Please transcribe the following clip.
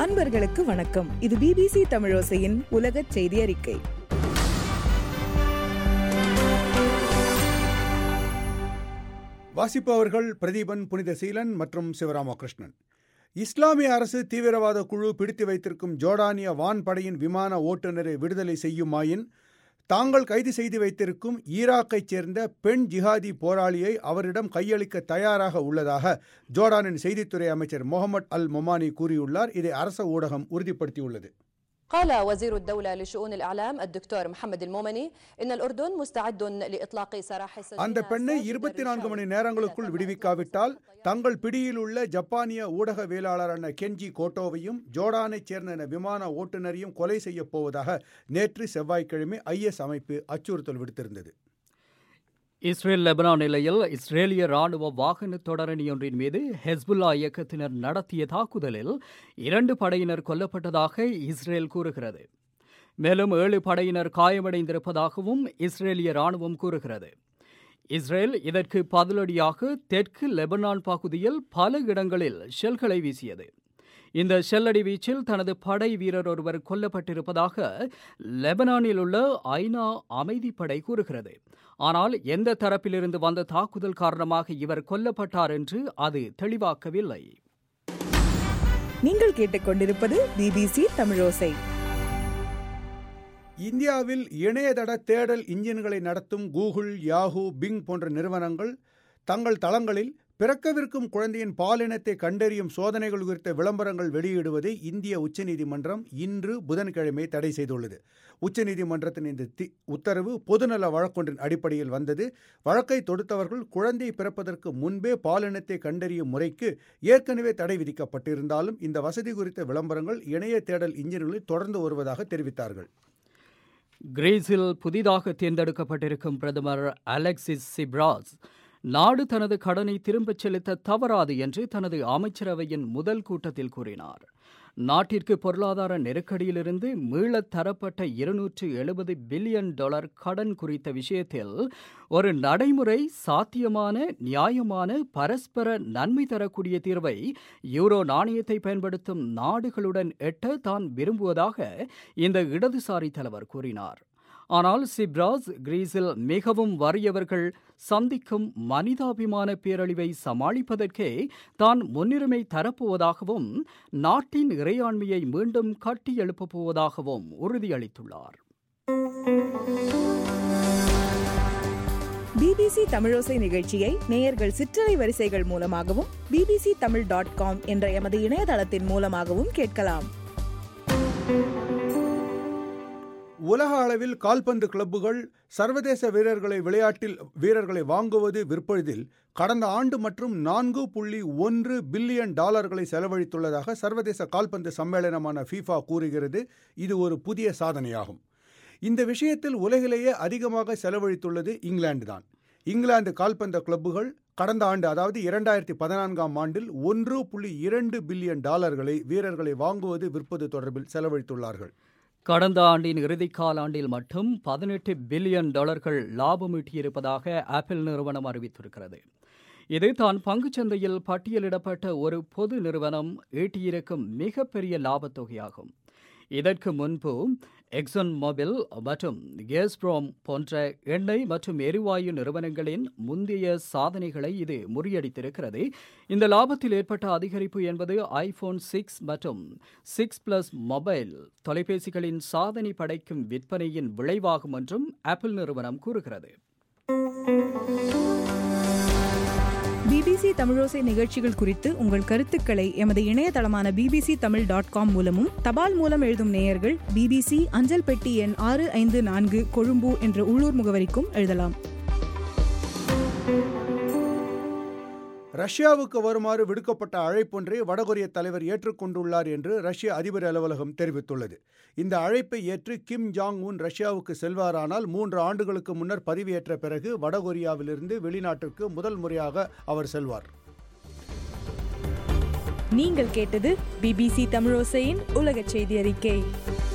அன்பர்களுக்கு வணக்கம் இது பிபிசி தமிழோசையின் உலக செய்தி அறிக்கை வாசிப்பவர்கள் பிரதீபன் புனித சீலன் மற்றும் சிவராமகிருஷ்ணன் இஸ்லாமிய அரசு தீவிரவாத குழு பிடித்து வைத்திருக்கும் ஜோர்டானிய வான்படையின் விமான ஓட்டுநரை விடுதலை செய்யுமாயின் தாங்கள் கைது செய்து வைத்திருக்கும் ஈராக்கைச் சேர்ந்த பெண் ஜிஹாதி போராளியை அவரிடம் கையளிக்க தயாராக உள்ளதாக ஜோர்டானின் செய்தித்துறை அமைச்சர் முகமது அல் மொமானி கூறியுள்ளார் இதை அரச ஊடகம் உறுதிப்படுத்தியுள்ளது قال وزير الدولة لشؤون الإعلام الدكتور محمد المومني إن الأردن مستعد لإطلاق سراح அந்த பெண்ணை இருபத்தி நான்கு மணி நேரங்களுக்குள் விடுவிக்காவிட்டால் தங்கள் பிடியில் உள்ள ஜப்பானிய ஊடகவியலாளரான கென்ஜி கோட்டோவையும் ஜோர்டானைச் சேர்ந்த விமான ஓட்டுநரையும் கொலை செய்யப் போவதாக நேற்று செவ்வாய்க்கிழமை ஐஎஸ் அமைப்பு அச்சுறுத்தல் விடுத்திருந்தது இஸ்ரேல் லெபனான் நிலையில் இஸ்ரேலிய ராணுவ வாகன தொடரணியொன்றின் மீது ஹெஸ்புல்லா இயக்கத்தினர் நடத்திய தாக்குதலில் இரண்டு படையினர் கொல்லப்பட்டதாக இஸ்ரேல் கூறுகிறது மேலும் ஏழு படையினர் காயமடைந்திருப்பதாகவும் இஸ்ரேலிய ராணுவம் கூறுகிறது இஸ்ரேல் இதற்கு பதிலடியாக தெற்கு லெபனான் பகுதியில் பல இடங்களில் ஷெல்களை வீசியது இந்த ஷெல்லடி வீச்சில் தனது படை வீரர் ஒருவர் கொல்லப்பட்டிருப்பதாக லெபனானில் உள்ள ஐநா அமைதிப்படை கூறுகிறது ஆனால் எந்த தரப்பிலிருந்து வந்த தாக்குதல் காரணமாக இவர் கொல்லப்பட்டார் என்று அது தெளிவாக்கவில்லை நீங்கள் கேட்டுக்கொண்டிருப்பது பிபிசி தமிழோசை இந்தியாவில் இணையதட தேடல் இன்ஜின்களை நடத்தும் கூகுள் யாஹூ பிங் போன்ற நிறுவனங்கள் தங்கள் தளங்களில் பிறக்கவிருக்கும் குழந்தையின் பாலினத்தை கண்டறியும் சோதனைகள் குறித்த விளம்பரங்கள் வெளியிடுவதை இந்திய உச்சநீதிமன்றம் இன்று புதன்கிழமை தடை செய்துள்ளது உச்சநீதிமன்றத்தின் இந்த தி உத்தரவு பொதுநல வழக்கொன்றின் அடிப்படையில் வந்தது வழக்கை தொடுத்தவர்கள் குழந்தை பிறப்பதற்கு முன்பே பாலினத்தை கண்டறியும் முறைக்கு ஏற்கனவே தடை விதிக்கப்பட்டிருந்தாலும் இந்த வசதி குறித்த விளம்பரங்கள் இணைய தேடல் இன்ஜின்களில் தொடர்ந்து வருவதாக தெரிவித்தார்கள் கிரீஸில் புதிதாக தேர்ந்தெடுக்கப்பட்டிருக்கும் பிரதமர் அலெக்சிஸ் சிப்ராஸ் நாடு தனது கடனை திரும்பச் செலுத்த தவறாது என்று தனது அமைச்சரவையின் முதல் கூட்டத்தில் கூறினார் நாட்டிற்கு பொருளாதார நெருக்கடியிலிருந்து மீளத் தரப்பட்ட இருநூற்று எழுபது பில்லியன் டாலர் கடன் குறித்த விஷயத்தில் ஒரு நடைமுறை சாத்தியமான நியாயமான பரஸ்பர நன்மை தரக்கூடிய தீர்வை யூரோ நாணயத்தை பயன்படுத்தும் நாடுகளுடன் எட்ட தான் விரும்புவதாக இந்த இடதுசாரி தலைவர் கூறினார் ஆனால் சிப்ராஸ் கிரீஸில் மிகவும் வறியவர்கள் சந்திக்கும் மனிதாபிமான பேரழிவை சமாளிப்பதற்கே தான் முன்னுரிமை தரப்போவதாகவும் நாட்டின் இறையாண்மையை மீண்டும் கட்டி எழுப்பப் போவதாகவும் உறுதியளித்துள்ளார் பிபிசி தமிழோசை நிகழ்ச்சியை நேயர்கள் சிற்றலை வரிசைகள் மூலமாகவும் பிபிசி தமிழ் டாட் காம் என்ற எமது இணையதளத்தின் மூலமாகவும் கேட்கலாம் உலக அளவில் கால்பந்து கிளப்புகள் சர்வதேச வீரர்களை விளையாட்டில் வீரர்களை வாங்குவது விற்பதில் கடந்த ஆண்டு மற்றும் நான்கு புள்ளி ஒன்று பில்லியன் டாலர்களை செலவழித்துள்ளதாக சர்வதேச கால்பந்து சம்மேளனமான ஃபீஃபா கூறுகிறது இது ஒரு புதிய சாதனையாகும் இந்த விஷயத்தில் உலகிலேயே அதிகமாக செலவழித்துள்ளது இங்கிலாந்து தான் இங்கிலாந்து கால்பந்து கிளப்புகள் கடந்த ஆண்டு அதாவது இரண்டாயிரத்தி பதினான்காம் ஆண்டில் ஒன்று புள்ளி இரண்டு பில்லியன் டாலர்களை வீரர்களை வாங்குவது விற்பது தொடர்பில் செலவழித்துள்ளார்கள் கடந்த ஆண்டின் இறுதிக் காலாண்டில் மட்டும் பதினெட்டு பில்லியன் டாலர்கள் லாபம் ஈட்டியிருப்பதாக ஆப்பிள் நிறுவனம் அறிவித்திருக்கிறது இது தான் பங்குச்சந்தையில் பட்டியலிடப்பட்ட ஒரு பொது நிறுவனம் ஈட்டியிருக்கும் மிகப்பெரிய லாபத் தொகையாகும் இதற்கு முன்பு எக்ஸன் மொபில் மற்றும் கேஸ்ப்ரோம் போன்ற எண்ணெய் மற்றும் எரிவாயு நிறுவனங்களின் முந்தைய சாதனைகளை இது முறியடித்திருக்கிறது இந்த லாபத்தில் ஏற்பட்ட அதிகரிப்பு என்பது ஐபோன் சிக்ஸ் மற்றும் சிக்ஸ் பிளஸ் மொபைல் தொலைபேசிகளின் சாதனை படைக்கும் விற்பனையின் விளைவாகும் என்றும் ஆப்பிள் நிறுவனம் கூறுகிறது பிபிசி தமிழோசை நிகழ்ச்சிகள் குறித்து உங்கள் கருத்துக்களை எமது இணையதளமான பிபிசி தமிழ் டாட் காம் மூலமும் தபால் மூலம் எழுதும் நேயர்கள் பிபிசி அஞ்சல் பெட்டி எண் ஆறு ஐந்து நான்கு கொழும்பு என்ற உள்ளூர் முகவரிக்கும் எழுதலாம் ரஷ்யாவுக்கு வருமாறு விடுக்கப்பட்ட அழைப்பொன்றை வடகொரிய தலைவர் ஏற்றுக்கொண்டுள்ளார் என்று ரஷ்ய அதிபர் அலுவலகம் தெரிவித்துள்ளது இந்த அழைப்பை ஏற்று கிம் ஜாங் உன் ரஷ்யாவுக்கு செல்வாரானால் மூன்று ஆண்டுகளுக்கு முன்னர் பதவியேற்ற பிறகு வடகொரியாவிலிருந்து வெளிநாட்டிற்கு முதல் முறையாக அவர் செல்வார் நீங்கள் கேட்டது பிபிசி தமிழோசையின் உலக செய்தி அறிக்கை